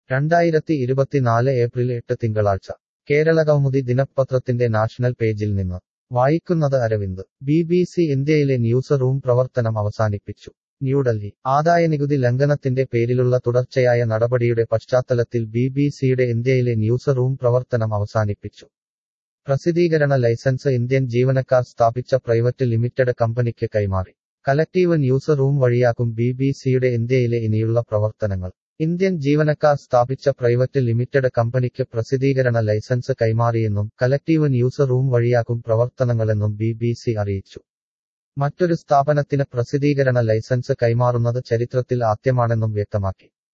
രണ്ടായിരത്തി ഇരുപത്തിനാല് ഏപ്രിൽ എട്ട് തിങ്കളാഴ്ച കേരളകൗമുദി ദിനപത്രത്തിന്റെ നാഷണൽ പേജിൽ നിന്ന് വായിക്കുന്നത് അരവിന്ദ് ബി ബി സി ഇന്ത്യയിലെ ന്യൂസ് റൂം പ്രവർത്തനം അവസാനിപ്പിച്ചു ന്യൂഡൽഹി ആദായനികുതി ലംഘനത്തിന്റെ പേരിലുള്ള തുടർച്ചയായ നടപടിയുടെ പശ്ചാത്തലത്തിൽ ബി ബി സിയുടെ ഇന്ത്യയിലെ ന്യൂസ് റൂം പ്രവർത്തനം അവസാനിപ്പിച്ചു പ്രസിദ്ധീകരണ ലൈസൻസ് ഇന്ത്യൻ ജീവനക്കാർ സ്ഥാപിച്ച പ്രൈവറ്റ് ലിമിറ്റഡ് കമ്പനിക്ക് കൈമാറി കലക്ടീവ് ന്യൂസ് റൂം വഴിയാക്കും ബി ബി സിയുടെ ഇന്ത്യയിലെ ഇനിയുള്ള പ്രവർത്തനങ്ങൾ ഇന്ത്യൻ ജീവനക്കാർ സ്ഥാപിച്ച പ്രൈവറ്റ് ലിമിറ്റഡ് കമ്പനിക്ക് പ്രസിദ്ധീകരണ ലൈസൻസ് കൈമാറിയെന്നും കലക്ടീവ് ന്യൂസ് റൂം വഴിയാക്കും പ്രവർത്തനങ്ങളെന്നും ബി ബി സി അറിയിച്ചു മറ്റൊരു സ്ഥാപനത്തിന് പ്രസിദ്ധീകരണ ലൈസൻസ് കൈമാറുന്നത് ചരിത്രത്തിൽ ആദ്യമാണെന്നും വ്യക്തമാക്കി